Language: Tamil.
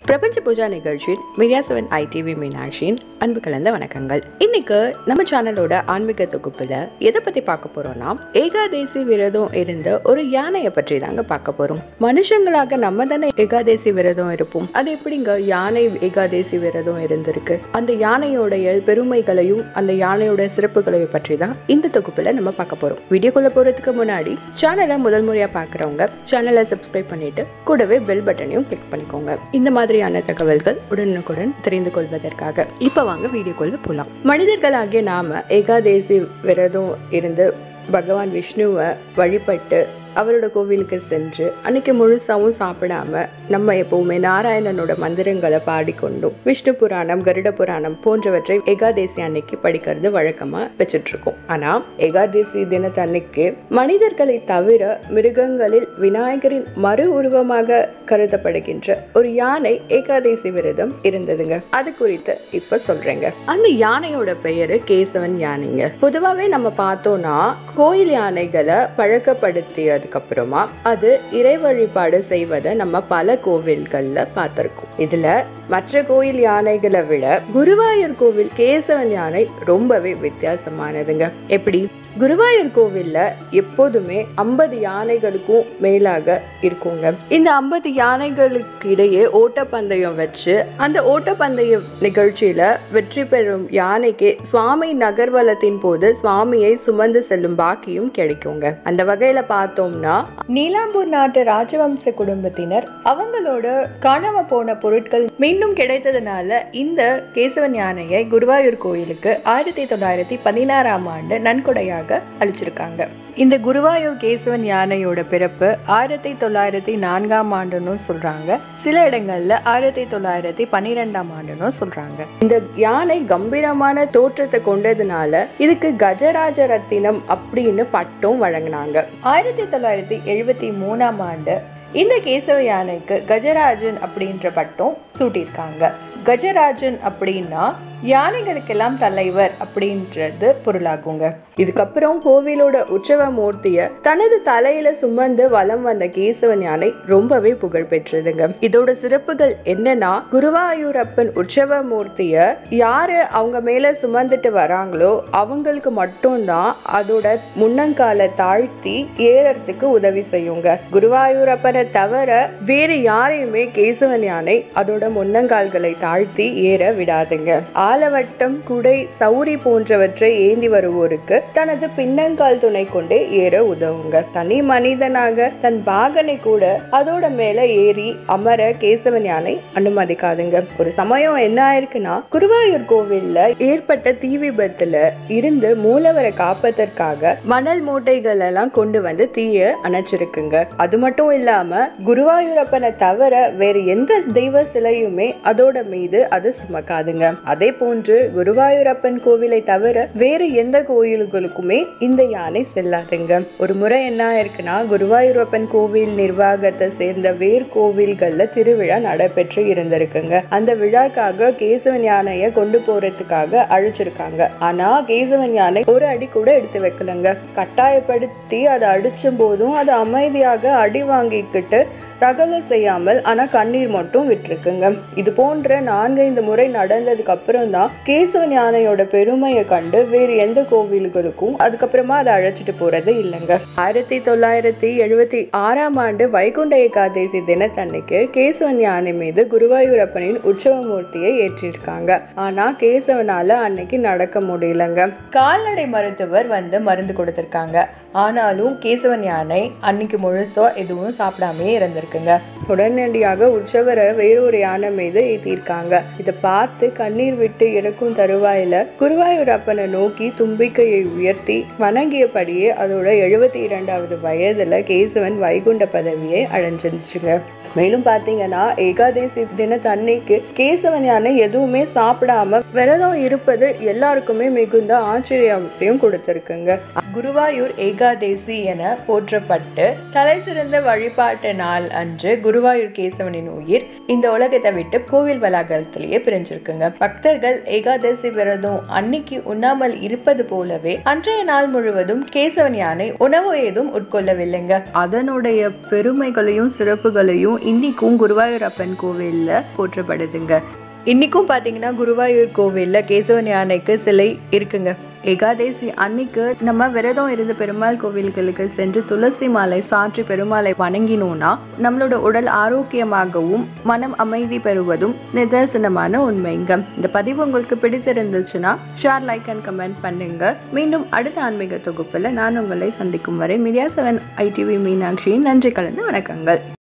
பிரபஞ்ச பூஜா நிகழ்ச்சியில் மீடியா செவன் ஐடிவி மீனாட்சியின் அன்பு கலந்த வணக்கங்கள் இன்னைக்கு நம்ம சேனலோட ஆன்மீக தொகுப்புல எதை பத்தி பார்க்க போறோம்னா ஏகாதேசி விரதம் இருந்த ஒரு யானையை பற்றி தாங்க பார்க்க போறோம் மனுஷங்களாக நம்ம தானே ஏகாதேசி விரதம் இருப்போம் அது எப்படிங்க யானை ஏகாதேசி விரதம் இருந்திருக்கு அந்த யானையோடைய பெருமைகளையும் அந்த யானையோட சிறப்புகளையும் பற்றி தான் இந்த தொகுப்புல நம்ம பார்க்க போறோம் வீடியோக்குள்ள போறதுக்கு முன்னாடி சேனலை முதல் முறையா பார்க்குறவங்க சேனலை சப்ஸ்கிரைப் பண்ணிட்டு கூடவே பெல் பட்டனையும் கிளிக் பண்ணிக்கோங்க இந்த மாதிரியான தகவல்கள் உடனுக்குடன் தெரிந்து கொள்வதற்காக இப்போ வாங்க வீடியோக்குள்ள போகலாம் மனிதர்களாகிய நாம ஏகாதேசி விரதம் இருந்து பகவான் விஷ்ணுவை வழிபட்டு அவரோட கோவிலுக்கு சென்று அன்னைக்கு முழுசாவும் சாப்பிடாம நம்ம எப்பவுமே நாராயணனோட மந்திரங்களை பாடிக்கொண்டும் விஷ்ணு புராணம் கருட புராணம் போன்றவற்றை ஏகாதேசி அன்னைக்கு படிக்கிறது வழக்கமா வச்சுட்டு இருக்கோம் ஆனா ஏகாதேசி தினத்தன்னைக்கு மனிதர்களை தவிர மிருகங்களில் விநாயகரின் மறு உருவமாக கருதப்படுகின்ற ஒரு யானை ஏகாதேசி விரதம் இருந்ததுங்க அது குறித்து இப்ப சொல்றேங்க அந்த யானையோட பெயரு கேசவன் யானைங்க பொதுவாவே நம்ம பார்த்தோம்னா கோயில் யானைகளை பழக்கப்படுத்தியதுக்கு அப்புறமா அது இறை வழிபாடு செய்வதை நம்ம பல கோவில்கள்ல பார்த்திருக்கோம் இதுல மற்ற கோயில் யானைகளை விட குருவாயூர் கோவில் கேசவன் யானை ரொம்பவே வித்தியாசமானதுங்க எப்படி குருவாயூர் கோவில்ல எப்போதுமே ஐம்பது யானைகளுக்கும் மேலாக இருக்குங்க இந்த ஐம்பது யானைகளுக்கு இடையே ஓட்டப்பந்தயம் வச்சு அந்த ஓட்டப்பந்தய நிகழ்ச்சியில வெற்றி பெறும் யானைக்கு சுவாமி நகர்வலத்தின் போது சுவாமியை சுமந்து செல்லும் பாக்கியும் கிடைக்குங்க அந்த வகையில பார்த்தோம்னா நீலாம்பூர் நாட்டு ராஜவம்ச குடும்பத்தினர் அவங்களோட காணாம போன பொருட்கள் மீண்டும் கிடைத்ததுனால இந்த கேசவன் யானையை குருவாயூர் கோயிலுக்கு ஆயிரத்தி தொள்ளாயிரத்தி பதினாறாம் ஆண்டு நன்கொடையாக அளிச்சிருக்காங்க இந்த குருவாயூர் கேசவன் யானையோட பிறப்பு ஆயிரத்தி தொள்ளாயிரத்தி நான்காம் ஆண்டுன்னு சொல்றாங்க சில இடங்கள்ல ஆயிரத்தி தொள்ளாயிரத்தி பன்னிரெண்டாம் ஆண்டுன்னு சொல்றாங்க இந்த யானை கம்பீரமான தோற்றத்தை கொண்டதுனால இதுக்கு கஜராஜ ரத்தினம் அப்படின்னு பட்டம் வழங்கினாங்க ஆயிரத்தி தொள்ளாயிரத்தி எழுபத்தி மூணாம் ஆண்டு இந்த கேசவ யானைக்கு கஜராஜன் அப்படின்ற பட்டம் சூட்டியிருக்காங்க கஜராஜன் அப்படின்னா யானைகளுக்கெல்லாம் தலைவர் அப்படின்றது பொருளாகுங்க இதுக்கப்புறம் கோவிலோட உற்சவ மூர்த்திய தனது தலையில சுமந்து வலம் வந்த கேசவன் யானை ரொம்பவே புகழ் பெற்றதுங்க இதோட சிறப்புகள் என்னன்னா குருவாயூரப்பன் உற்சவ மூர்த்திய யாரு அவங்க மேல சுமந்துட்டு வராங்களோ அவங்களுக்கு மட்டும்தான் அதோட முன்னங்கால தாழ்த்தி ஏறறதுக்கு உதவி செய்யுங்க குருவாயூரப்பனை தவிர வேறு யாரையுமே கேசவன் யானை அதோட முன்னங்கால்களை தாழ்த்தி ஏற விடாதுங்க ஆலவட்டம் குடை சௌரி போன்றவற்றை ஏந்தி வருவோருக்கு தனது பின்னங்கால் துணை கொண்டே ஏற உதவுங்க தனி மனிதனாக தன் பாகனை கூட அதோட மேல ஏறி அமர கேசவன் யானை அனுமதிக்காதுங்க ஒரு சமயம் என்ன ஆயிருக்குன்னா குருவாயூர் கோவில்ல ஏற்பட்ட தீ விபத்துல இருந்து மூலவரை காப்பதற்காக மணல் மூட்டைகள் எல்லாம் கொண்டு வந்து தீய அணைச்சிருக்குங்க அது மட்டும் இல்லாம குருவாயூரப்பனை தவிர வேற எந்த தெய்வ சிலையுமே அதோட மீது அது சுமக்காதுங்க அதே போன்று குருவாயூரப்பன் கோவிலை தவிர வேறு எந்த கோயில்களுக்குமே இந்த யானை செல்லாதுங்க ஒரு முறை என்ன ஆயிருக்குன்னா குருவாயூரப்பன் கோவில் நிர்வாகத்தை சேர்ந்த வேர் கோவில்கள்ல திருவிழா நடைபெற்று இருந்திருக்குங்க அந்த விழாக்காக கேசவன் யானையை கொண்டு போறதுக்காக அழிச்சிருக்காங்க ஆனா கேசவன் யானை ஒரு அடி கூட எடுத்து வைக்கலங்க கட்டாயப்படுத்தி அதை அடிச்சும் போதும் அது அமைதியாக அடி வாங்கிக்கிட்டு ரகலை செய்யாமல் ஆனா கண்ணீர் மட்டும் விட்டுருக்குங்க இது போன்ற நான்கைந்து முறை நடந்ததுக்கு அப்புறம் தான் கேசவன் யானையோட பெருமையை கண்டு வேறு எந்த கோவில்களுக்கும் அதுக்கப்புறமா அதை அழைச்சிட்டு போறது இல்லைங்க ஆயிரத்தி தொள்ளாயிரத்தி எழுபத்தி ஆறாம் ஆண்டு வைகுண்ட ஏகாதேசி தினத்தன்னைக்கு கேசவன் யானை மீது குருவாயூரப்பனின் உற்சவ மூர்த்தியை ஏற்றிருக்காங்க ஆனா கேசவனால அன்னைக்கு நடக்க முடியலங்க கால்நடை மருத்துவர் வந்து மருந்து கொடுத்திருக்காங்க ஆனாலும் கேசவன் யானை அன்னைக்கு முழுசா எதுவும் சாப்பிடாமே இருந்திருக்குங்க உடனடியாக உற்சவரை வேறொரு யானை மீது ஏற்றிருக்காங்க இதை பார்த்து கண்ணீர் விட்டு இறக்கும் தருவாயில குருவாயூர் அப்பனை நோக்கி தும்பிக்கையை உயர்த்தி வணங்கியபடியே அதோட எழுபத்தி இரண்டாவது வயதுல கேசவன் வைகுண்ட பதவியை அடைஞ்சிருச்சுங்க மேலும் பார்த்தீங்கன்னா ஏகாதேசி தினத்தன்னைக்கு கேசவன் யானை எதுவுமே சாப்பிடாம விரதம் இருப்பது எல்லாருக்குமே மிகுந்த ஆச்சரியத்தையும் கொடுத்திருக்குங்க குருவாயூர் ஏகாதேசி என போற்றப்பட்டு தலை சிறந்த வழிபாட்டு நாள் அன்று குருவாயூர் கேசவனின் உயிர் இந்த உலகத்தை விட்டு கோவில் வளாகத்திலேயே பிரிஞ்சிருக்குங்க பக்தர்கள் ஏகாதசி விரதம் அன்னைக்கு உண்ணாமல் இருப்பது போலவே அன்றைய நாள் முழுவதும் கேசவன் யானை உணவு ஏதும் உட்கொள்ளவில்லைங்க அதனுடைய பெருமைகளையும் சிறப்புகளையும் இன்னைக்கும் குருவாயூரப்பன் கோவிலில் போற்றப்படுதுங்க இன்னைக்கும் பார்த்தீங்கன்னா குருவாயூர் கோவிலில் கேசவன் யானைக்கு சிலை இருக்குங்க ஏகாதேசி அன்னைக்கு நம்ம விரதம் இருந்த பெருமாள் கோவில்களுக்கு சென்று துளசி மாலை சாற்றி பெருமாளை வணங்கினோம்னா நம்மளோட உடல் ஆரோக்கியமாகவும் மனம் அமைதி பெறுவதும் நிதர்சனமான உண்மைங்க இந்த பதிவு உங்களுக்கு பிடித்திருந்துச்சுன்னா ஷேர் லைக் அண்ட் கமெண்ட் பண்ணுங்க மீண்டும் அடுத்த ஆன்மீக தொகுப்பில் நான் உங்களை சந்திக்கும் வரை மீடியா செவன் ஐடிவி மீனாட்சியின் நன்றி கலந்த வணக்கங்கள்